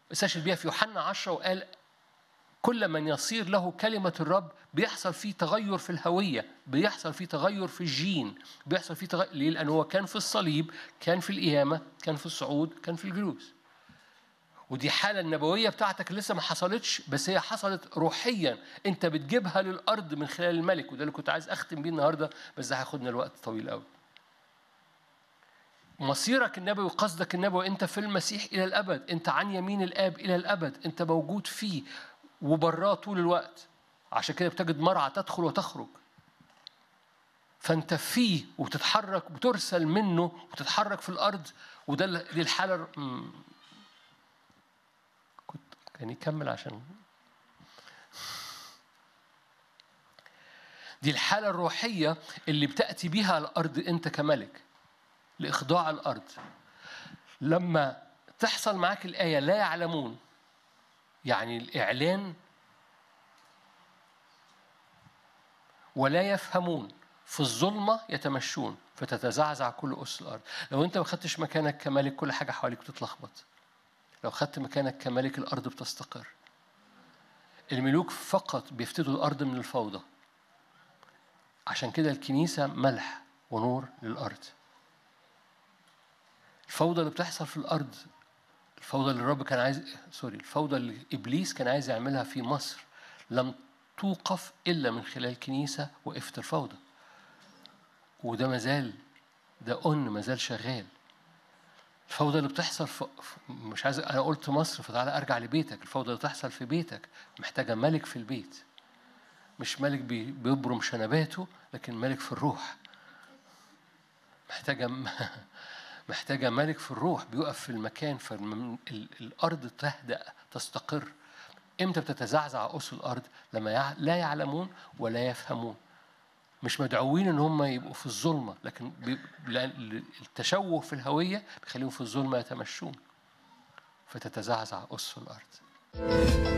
استشهد بيها في يوحنا 10 وقال كل من يصير له كلمة الرب بيحصل فيه تغير في الهوية بيحصل فيه تغير في الجين بيحصل فيه تغير ليه؟ لأنه هو كان في الصليب كان في القيامة كان في الصعود كان في الجلوس ودي حالة النبوية بتاعتك لسه ما حصلتش بس هي حصلت روحيا انت بتجيبها للأرض من خلال الملك وده اللي كنت عايز أختم بيه النهاردة بس ده هياخدنا الوقت طويل قوي مصيرك النبوي وقصدك النبوي انت في المسيح الى الابد انت عن يمين الاب الى الابد انت موجود فيه وبراه طول الوقت عشان كده بتجد مرعى تدخل وتخرج فانت فيه وبتتحرك وترسل منه وتتحرك في الارض وده ال- دي الحاله الر- مم. كنت كان يكمل عشان دي الحاله الروحيه اللي بتاتي بيها على الارض انت كملك لاخضاع الارض لما تحصل معاك الايه لا يعلمون يعني الإعلان ولا يفهمون في الظلمة يتمشون فتتزعزع كل أس الأرض لو أنت ما خدتش مكانك كملك كل حاجة حواليك بتتلخبط لو خدت مكانك كملك الأرض بتستقر الملوك فقط بيفتدوا الأرض من الفوضى عشان كده الكنيسة ملح ونور للأرض الفوضى اللي بتحصل في الأرض الفوضى اللي الرب كان عايز سوري الفوضى اللي ابليس كان عايز يعملها في مصر لم توقف الا من خلال كنيسه وقفت الفوضى وده مازال ده أن مازال شغال الفوضى اللي بتحصل في في- مش عايز انا قلت مصر فتعالى ارجع لبيتك الفوضى اللي بتحصل في بيتك محتاجه ملك في البيت مش ملك بي- بيبرم شنباته لكن ملك في الروح محتاجه محتاجة ملك في الروح بيقف في المكان فالأرض تهدأ تستقر إمتى بتتزعزع أس الأرض لما يع- لا يعلمون ولا يفهمون مش مدعوين ان هم يبقوا في الظلمه لكن بي- لأن التشوه في الهويه بيخليهم في الظلمه يتمشون فتتزعزع اس الارض